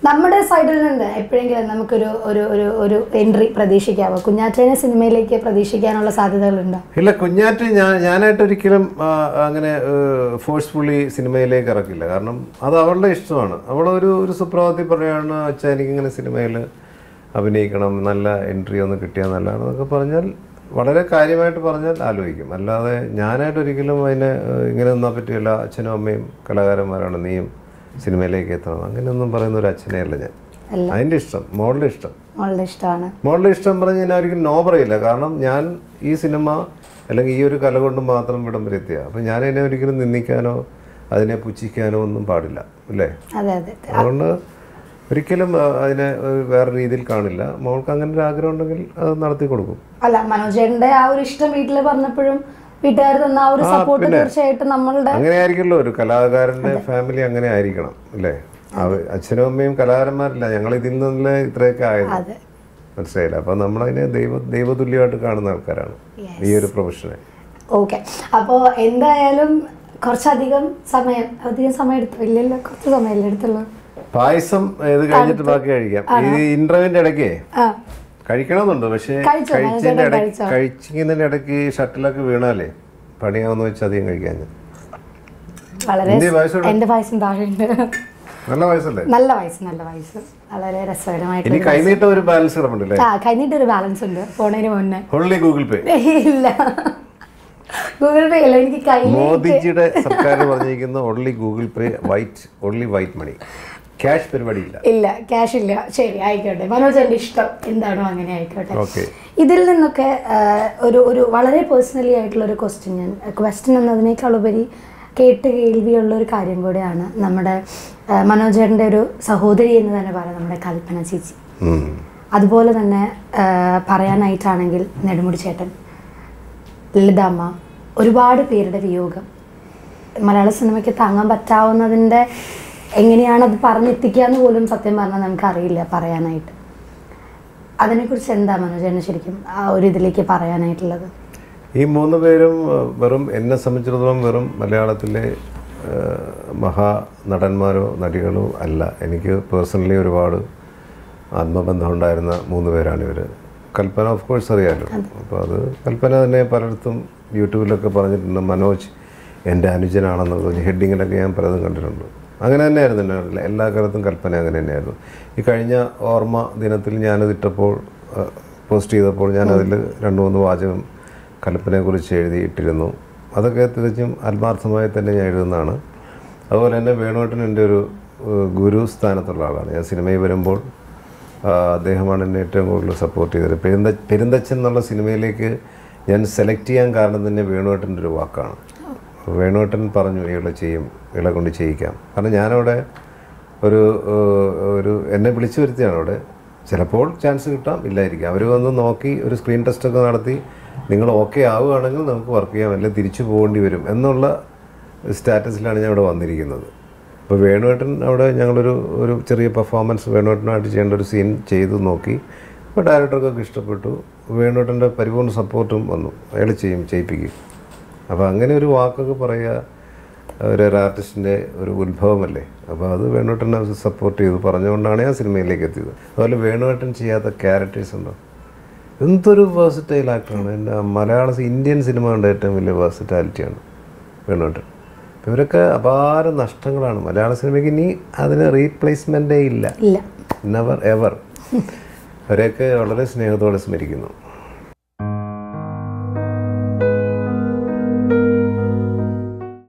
നമ്മുടെ സൈഡിൽ നിന്ന് എപ്പോഴെങ്കിലും നമുക്കൊരു ഒരു ഒരു ഒരു എൻട്രി പ്രതീക്ഷിക്കാവോ കുഞ്ഞാറ്റേനെ സിനിമയിലേക്ക് പ്രതീക്ഷിക്കാനുള്ള സാധ്യതകളുണ്ടോ ഇല്ല കുഞ്ഞാറ്റ് ഞാൻ ഞാനായിട്ട് ഒരിക്കലും ആ, അങ്ങനെ ഫോഴ്സ്ഫുള്ളി സിനിമയിലേക്ക് ഇറക്കില്ല കാരണം അത് അവളുടെ ഇഷ്ടമാണ് അവളൊരു ഒരു സുപ്രഭാതത്തിൽ പറയുകയാണ് അച്ഛാ എനിക്കിങ്ങനെ സിനിമയിൽ അഭിനയിക്കണം നല്ല എൻട്രി ഒന്ന് കിട്ടിയാൽ നല്ലതാണെന്നൊക്കെ പറഞ്ഞാൽ വളരെ കാര്യമായിട്ട് പറഞ്ഞാൽ ആലോചിക്കും അല്ലാതെ ഞാനായിട്ട് ഒരിക്കലും അതിനെ ഏഹ്, ഇങ്ങനെ നിന്നാൽ പറ്റില്ല അച്ഛനും അമ്മയും കലാകാരന്മാരാണ് നീയും സിനിമയിലേക്ക് എത്തണം അങ്ങനെയൊന്നും പറയുന്ന ഒരു അച്ഛനെയല്ല ഞാൻ അല്ല. അതിൻ്റെ ഇഷ്ടം മോളുടെ ഇഷ്ടം മോളുടെ ഇഷ്ടമാണ് മോളുടെ ഇഷ്ടം പറഞ്ഞ് ഞാൻ ഒരിക്കലും നോ പറയില്ല കാരണം ഞാൻ ഈ സിനിമ അല്ലെങ്കിൽ ഈ ഒരു കല കൊണ്ട് മാത്രം ഇവിടം വരെ എത്തിയ അപ്പം ഞാൻ അതിനെ ഒരിക്കലും നിന്ദിക്കാനോ അതിനെ പുച്ഛിക്കാനോ ഒന്നും പാടില്ല അല്ലേ അതെ അതെ അതുകൊണ്ട് ഒരിക്കലും ആ, അതിനെ ഒരു വേറെ രീതിയിൽ കാണില്ല മോൾക്ക് അങ്ങനെ ഒരു ആഗ്രഹം ഉണ്ടെങ്കിൽ അത് നടത്തി കൊടുക്കും അല്ല മനോജേട്ടന്റെ ആ ഒരു ഇഷ്ടം വീട്ടിൽ പറഞ്ഞപ്പോഴും വീട്ടുകാർ തന്ന ആ ഒരു സപ്പോർട്ട് തീർച്ചയായിട്ടും നമ്മളുടെ അങ്ങനെ ആയിരിക്കുമല്ലോ ഒരു കലാകാരന്റെ ഫാമിലി അങ്ങനെ ആയിരിക്കണം അല്ലേ അവ- അച്ഛനും അമ്മയും കലാകാരന്മാരില്ല ഞങ്ങൾ ഇതിൽ നിന്നല്ലേ ഇത്രയൊക്കെ ആയത് അതെ മനസ്സിലായില്ല അപ്പം നമ്മളതിനെ ദൈവ ദൈവതുല്യമായിട്ട് കാണുന്ന ആൾക്കാരാണ് ഈ ഒരു പ്രൊഫഷനെ ഓക്കെ അപ്പോൾ എന്തായാലും കുറച്ചധികം സമയം അധികം സമയം എടുത്തു ഇല്ലല്ലോ കുറച്ച് സമയമല്ലേ എടുത്തുള്ളൂ പായസം ഇത് കഴിഞ്ഞിട്ട് ബാക്കി കഴിക്കാം ഈ ഇന്റർവ്യൂവിന്റെ ഇടയ്ക്ക് ആ കഴിക്കണമെന്നുണ്ട് പക്ഷേ കഴിച്ചോ? കഴിച്ചതിന്റെ മനോജേട്ടൻ ഇടയ്ക്ക് കഴിക്കുന്നതിന്റെ ഇടയ്ക്ക് ഷട്ടിലൊക്കെ വീണാലേ പണിയാവുന്ന വെച്ച് അധികം കഴിക്കാൻ ഞാൻ വളരെ എന്ത് വയസ്സുള്ള എന്റെ വയസ്സും താഴെയുണ്ട് നല്ല വയസ്സല്ലേ നല്ല വയസ്സ് നല്ല വയസ്സ് വളരെ രസകരമായിട്ട് ഇനി കൈനീട്ടം ഒരു ബാലൻസ് കിടപ്പുണ്ടല്ലേ ആ കഴിഞ്ഞിട്ട് ഒരു ബാലൻസ് ഉണ്ട് പോണതിന് മുന്നേ ഓൺലി ഗൂഗിൾ പേ ഇല്ല ഗൂഗിൾ പേ അല്ല എനിക്ക് കയ്യിൽ മോദിജിയുടെ സർക്കാർ പറഞ്ഞിരിക്കുന്ന only Google pay white only white money cash പരിപാടിയില്ല ഇല്ല ക്യാഷ് ഇല്ല ശരി ആയിക്കോട്ടെ മനോജന്റെ ഇഷ്ടം എന്താണോ അങ്ങനെ ആയിക്കോട്ടെ ഓക്കെ ഇതിൽ നിന്നൊക്കെ ആ, ഒരു ഒരു വളരെ പേഴ്സണലി ആയിട്ടുള്ള ഒരു ക്വസ്റ്റ്യൻ ഞാൻ ക്വസ്റ്റ്യൻ എന്നതിനേക്കാൾ ഉപരി കേട്ട് കേൾവിയുള്ള ഒരു കാര്യം കൂടെയാണ് നമ്മുടെ ആ, മനോജേട്ടൻ്റെ ഒരു സഹോദരി എന്ന് തന്നെ പറയാം നമ്മുടെ കൽപ്പന ചേച്ചി അതുപോലെ തന്നെ ആ, പറയാനായിട്ടാണെങ്കിൽ നെടുമുടി ചേട്ടൻ ലളിതാമ്മ ഒരുപാട് പേരുടെ വിയോഗം മലയാള സിനിമയ്ക്ക് താങ്ങാൻ പറ്റാവുന്നതിൻ്റെ എങ്ങനെയാണ് അത് പറഞ്ഞെത്തിക്കുക എന്ന് പോലും സത്യം പറഞ്ഞാൽ നമുക്കറിയില്ല പറയാനായിട്ട് അതിനെക്കുറിച്ച് എന്താ മനോജേട്ടന് ശരിക്കും ആ ഒരു ഇതിലേക്ക് പറയാനായിട്ടുള്ളത് ഈ മൂന്ന് പേരും ഏഹ്, വെറും എന്നെ സംബന്ധിച്ചിടത്തോളം വെറും മലയാളത്തിലെ ഏഹ്, മഹാനടന്മാരോ നടികളോ അല്ല എനിക്ക് പേഴ്സണലി ഒരുപാട് ആത്മബന്ധം ഉണ്ടായിരുന്ന മൂന്ന് പേരാണ് ഇവർ കൽപ്പന ഓഫ് കോഴ്സ് അറിയാമല്ലോ അപ്പോൾ അത് കൽപ്പന തന്നെ പലയിടത്തും യൂട്യൂബിലൊക്കെ പറഞ്ഞിട്ടുണ്ട് മനോജ് എൻ്റെ അനുജനാണെന്ന് പറഞ്ഞ് ഹെഡിങ്ങിലൊക്കെ ഞാൻ പലതും കണ്ടിട്ടുണ്ട് അങ്ങനെ തന്നെയായിരുന്നു എൻ്റെ എല്ലാ കാലത്തും കൽപ്പന അങ്ങനെ തന്നെയായിരുന്നു ഈ കഴിഞ്ഞ ഓർമ്മ ദിനത്തിൽ ഞാനത് ഇട്ടപ്പോൾ പോസ്റ്റ് ചെയ്തപ്പോൾ ഞാനതിൽ രണ്ട് മൂന്ന് വാചകം കൽപ്പനയെക്കുറിച്ച് എഴുതിയിട്ടിരുന്നു അതൊക്കെ തികച്ചും ആത്മാർത്ഥമായി തന്നെ ഞാൻ എഴുതുന്നതാണ് അതുപോലെ തന്നെ വേണുവേട്ടൻ എൻ്റെ ഒരു ഏഹ്, ഗുരു സ്ഥാനത്തുള്ള ആളാണ് ഞാൻ സിനിമയിൽ വരുമ്പോൾ ആ, അദ്ദേഹമാണ് എന്നെ ഏറ്റവും കൂടുതൽ സപ്പോർട്ട് ചെയ്തത് പെരുന്ത പെരുന്തച്ചൻ എന്നുള്ള സിനിമയിലേക്ക് ഞാൻ സെലക്ട് ചെയ്യാൻ കാരണം തന്നെ വേണുവേട്ടൻ്റെ ഒരു വാക്കാണ് വേണുവേട്ടൻ പറഞ്ഞു ഇയാളെ ചെയ്യും ഇയാളെ കൊണ്ട് ചെയ്യിക്കാം കാരണം ഞാനവിടെ ഒരു ഏഹ്, ഒരു എന്നെ വിളിച്ചു വരുത്തിയാണ് അവിടെ ചിലപ്പോൾ ചാൻസ് കിട്ടാം ഇല്ലായിരിക്കും അവർ വന്ന് നോക്കി ഒരു സ്ക്രീൻ ടെസ്റ്റൊക്കെ നടത്തി നിങ്ങൾ ഓക്കെ ആവുകയാണെങ്കിൽ നമുക്ക് വർക്ക് ചെയ്യാം അല്ലെങ്കിൽ തിരിച്ചു പോകേണ്ടി വരും എന്നുള്ള സ്റ്റാറ്റസിലാണ് ഞാൻ ഇവിടെ വന്നിരിക്കുന്നത് അപ്പോൾ വേണുവേട്ടൻ അവിടെ ഞങ്ങളൊരു ഒരു ചെറിയ പെർഫോമൻസ് വേണുവേട്ടനായിട്ട് ചെയ്യേണ്ട ഒരു സീൻ ചെയ്തു നോക്കി അപ്പോൾ ഡയറക്ടർക്കൊക്കെ ഇഷ്ടപ്പെട്ടു വേണുവേട്ടൻ്റെ പരിപൂർണ്ണ സപ്പോർട്ടും വന്നു അയാൾ ചെയ്യും ചെയ്യിപ്പിക്കും അപ്പോൾ അങ്ങനെ ഒരു വാക്കൊക്കെ പറയുക ഒരു ആർട്ടിസ്റ്റിൻ്റെ ഒരു ഉത്ഭവമല്ലേ അപ്പോൾ അത് വേണുവേട്ടനെ സപ്പോർട്ട് ചെയ്തു പറഞ്ഞുകൊണ്ടാണ് ഞാൻ സിനിമയിലേക്ക് എത്തിയത് അതുപോലെ വേണുവേട്ടൻ ചെയ്യാത്ത ക്യാരക്ടേഴ്സ് ഉണ്ടോ എന്തൊരു വേഴ്സറ്റൈൽ ആക്ടറാണ് എൻ്റെ മലയാള സി- ഇന്ത്യൻ സിനിമ കണ്ട ഏറ്റവും വലിയ വേഴ്സറ്റാലിറ്റിയാണ് വേണുവേട്ടൻ അപ്പോൾ ഇവരൊക്കെ അപാര നഷ്ടങ്ങളാണ് മലയാള സിനിമയ്ക്ക് ഇനി അതിന് റീപ്ലേസ്മെൻറ്റേ ഇല്ല ഇല്ല നെവർ എവർ അവരെയൊക്കെ വളരെ സ്നേഹത്തോടെ സ്മരിക്കുന്നു